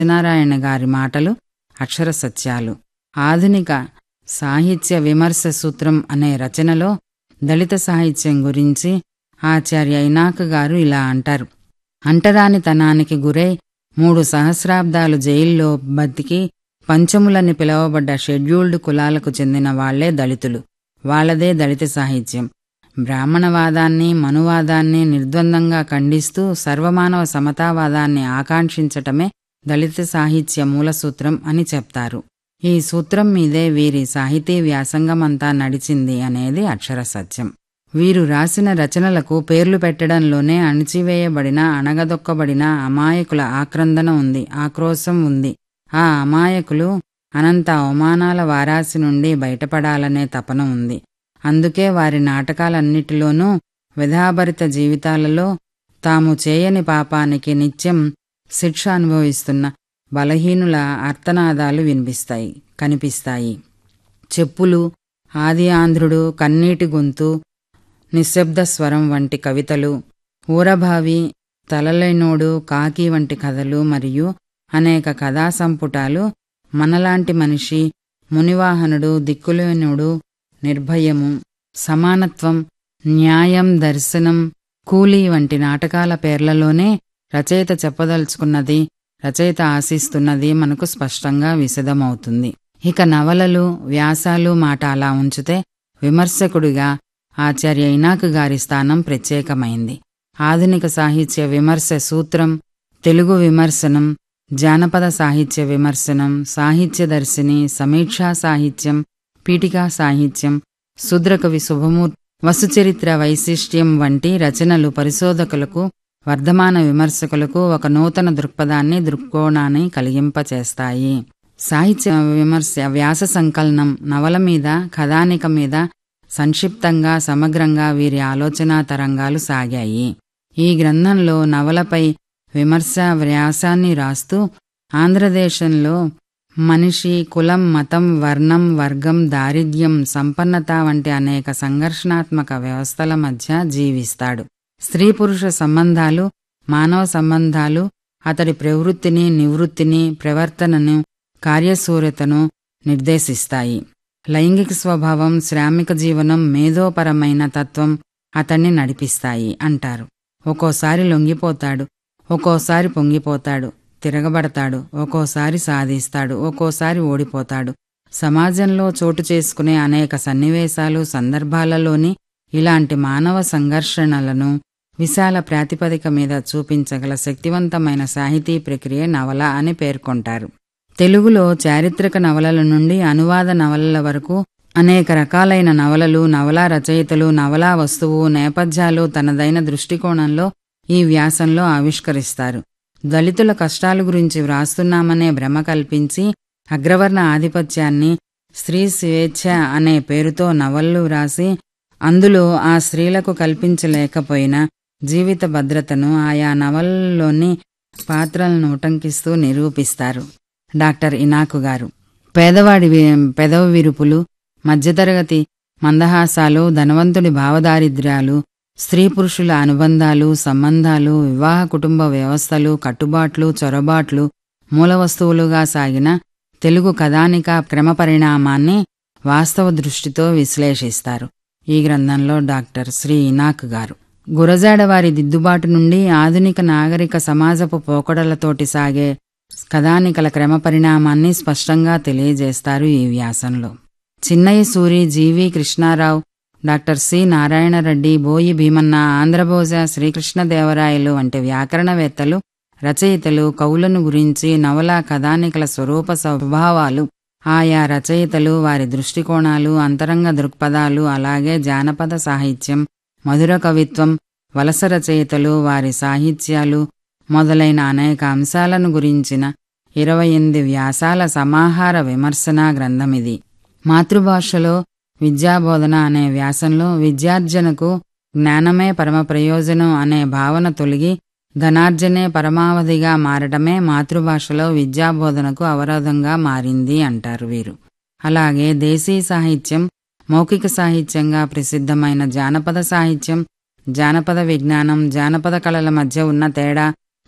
సత్యనారాయణ గారి మాటలు అక్షర సత్యాలు ఆధునిక సాహిత్య విమర్శ సూత్రం అనే రచనలో దళిత సాహిత్యం గురించి ఆచార్య ఇనాక్ గారు ఇలా అంటారు అంటరానితనానికి గురై మూడు సహస్రాబ్దాలు జైల్లో బతికి పంచములని పిలువబడ్డ షెడ్యూల్డ్ కులాలకు చెందిన వాళ్లే దళితులు వాళ్లదే దళిత సాహిత్యం బ్రాహ్మణవాదాన్ని మనువాదాన్ని నిర్ద్వందంగా ఖండిస్తూ సర్వమానవ సమతావాదాన్ని ఆకాంక్షించటమే దళిత సాహిత్య మూలసూత్రం అని చెప్తారు ఈ సూత్రం మీదే వీరి సాహితీ వ్యాసంగమంతా నడిచింది అనేది అక్షర సత్యం వీరు రాసిన రచనలకు పేర్లు పెట్టడంలోనే అణిచివేయబడిన అణగదొక్కబడిన అమాయకుల ఆక్రందన ఉంది ఆక్రోశం ఉంది ఆ అమాయకులు అనంత అవమానాల వారాసి నుండి బయటపడాలనే తపన ఉంది అందుకే వారి నాటకాలన్నిటిలోనూ విధాభరిత జీవితాలలో తాము చేయని పాపానికి నిత్యం శిక్ష అనుభవిస్తున్న బలహీనుల అర్తనాదాలు వినిపిస్తాయి కనిపిస్తాయి చెప్పులు ఆది ఆంధ్రుడు కన్నీటి గొంతు నిశ్శబ్ద స్వరం వంటి కవితలు ఊరభావి తలలేనోడు కాకి వంటి కథలు మరియు అనేక కథా సంపుటాలు మనలాంటి మనిషి మునివాహనుడు దిక్కులేనుడు నిర్భయము సమానత్వం న్యాయం దర్శనం కూలీ వంటి నాటకాల పేర్లలోనే రచయిత చెప్పదలుచుకున్నది రచయిత ఆశిస్తున్నది మనకు స్పష్టంగా విశదమవుతుంది ఇక నవలలు వ్యాసాలు మాట అలా ఉంచితే విమర్శకుడిగా ఆచార్య ఇనాక్ గారి స్థానం ప్రత్యేకమైంది ఆధునిక సాహిత్య విమర్శ సూత్రం తెలుగు విమర్శనం జానపద సాహిత్య విమర్శనం సాహిత్య దర్శిని సమీక్షా సాహిత్యం పీఠికా సాహిత్యం శూద్రకవి శుభమూర్ వసుచరిత్ర వైశిష్ట్యం వంటి రచనలు పరిశోధకులకు వర్ధమాన విమర్శకులకు ఒక నూతన దృక్పథాన్ని దృక్కోణాన్ని కలిగింపచేస్తాయి సాహిత్య విమర్శ వ్యాస సంకలనం నవల మీద కథానిక మీద సంక్షిప్తంగా సమగ్రంగా వీరి ఆలోచనా తరంగాలు సాగాయి ఈ గ్రంథంలో నవలపై విమర్శ వ్యాసాన్ని రాస్తూ ఆంధ్రదేశంలో మనిషి కులం మతం వర్ణం వర్గం దారిద్ర్యం సంపన్నత వంటి అనేక సంఘర్షణాత్మక వ్యవస్థల మధ్య జీవిస్తాడు స్త్రీ పురుష సంబంధాలు మానవ సంబంధాలు అతడి ప్రవృత్తిని నివృత్తిని ప్రవర్తనను కార్యశూర్యతను నిర్దేశిస్తాయి లైంగిక స్వభావం శ్రామిక జీవనం మేధోపరమైన తత్వం అతన్ని నడిపిస్తాయి అంటారు ఒక్కోసారి లొంగిపోతాడు ఒక్కోసారి పొంగిపోతాడు తిరగబడతాడు ఒక్కోసారి సాధిస్తాడు ఒక్కోసారి ఓడిపోతాడు సమాజంలో చోటు చేసుకునే అనేక సన్నివేశాలు సందర్భాలలోని ఇలాంటి మానవ సంఘర్షణలను విశాల ప్రాతిపదిక మీద చూపించగల శక్తివంతమైన సాహితీ ప్రక్రియ నవల అని పేర్కొంటారు తెలుగులో చారిత్రక నవలల నుండి అనువాద నవలల వరకు అనేక రకాలైన నవలలు నవలా రచయితలు నవలా వస్తువు నేపథ్యాలు తనదైన దృష్టికోణంలో ఈ వ్యాసంలో ఆవిష్కరిస్తారు దళితుల కష్టాల గురించి వ్రాస్తున్నామనే భ్రమ కల్పించి అగ్రవర్ణ ఆధిపత్యాన్ని స్త్రీ స్వేచ్ఛ అనే పేరుతో నవలలు వ్రాసి అందులో ఆ స్త్రీలకు కల్పించలేకపోయిన జీవిత భద్రతను ఆయా నవలల్లోని పాత్రలను ఉటంకిస్తూ నిరూపిస్తారు డాక్టర్ ఇనాకు గారు పేదవాడి పెదవ విరుపులు మధ్యతరగతి మందహాసాలు ధనవంతుడి భావదారిద్ర్యాలు స్త్రీ పురుషుల అనుబంధాలు సంబంధాలు వివాహ కుటుంబ వ్యవస్థలు కట్టుబాట్లు చొరబాట్లు మూల వస్తువులుగా సాగిన తెలుగు కథానిక క్రమ పరిణామాన్ని వాస్తవ దృష్టితో విశ్లేషిస్తారు ఈ గ్రంథంలో డాక్టర్ శ్రీ ఇనాక్ గారు గురజాడ వారి దిద్దుబాటు నుండి ఆధునిక నాగరిక సమాజపు పోకడలతోటి సాగే కథానికల క్రమ పరిణామాన్ని స్పష్టంగా తెలియజేస్తారు ఈ వ్యాసంలో Chinnaya Suri G V Krishnarao doctor C Narayanareddy Boyi Bhimanna ఆంధ్రభోజ Srikrishnadevarayalu వంటి వ్యాకరణవేత్తలు రచయితలు కవులను గురించి నవల కథానికల స్వరూప స్వభావాలు ఆయా రచయితలు వారి దృష్టికోణాలు అంతరంగ దృక్పథాలు అలాగే జానపద సాహిత్యం మధుర కవిత్వం వలస రచయితలు వారి సాహిత్యాలు మొదలైన అనేక అంశాలను గురించిన ఇరవై ఎనిమిది వ్యాసాల సమాహార విమర్శనా గ్రంథమిది మాతృభాషలో విద్యాబోధన అనే వ్యాసంలో విద్యార్జనకు జ్ఞానమే పరమ ప్రయోజనం అనే భావన తొలగి ధనార్జనే పరమావధిగా మారటమే మాతృభాషలో విద్యాబోధనకు అవరోధంగా మారింది అంటారు వీరు అలాగే దేశీ సాహిత్యం మౌఖిక సాహిత్యంగా ప్రసిద్ధమైన జానపద సాహిత్యం జానపద విజ్ఞానం జానపద కళల మధ్య ఉన్న తేడా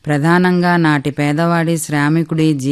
ప్రధానంగా నాటి పేదవాడి శ్రామికుడి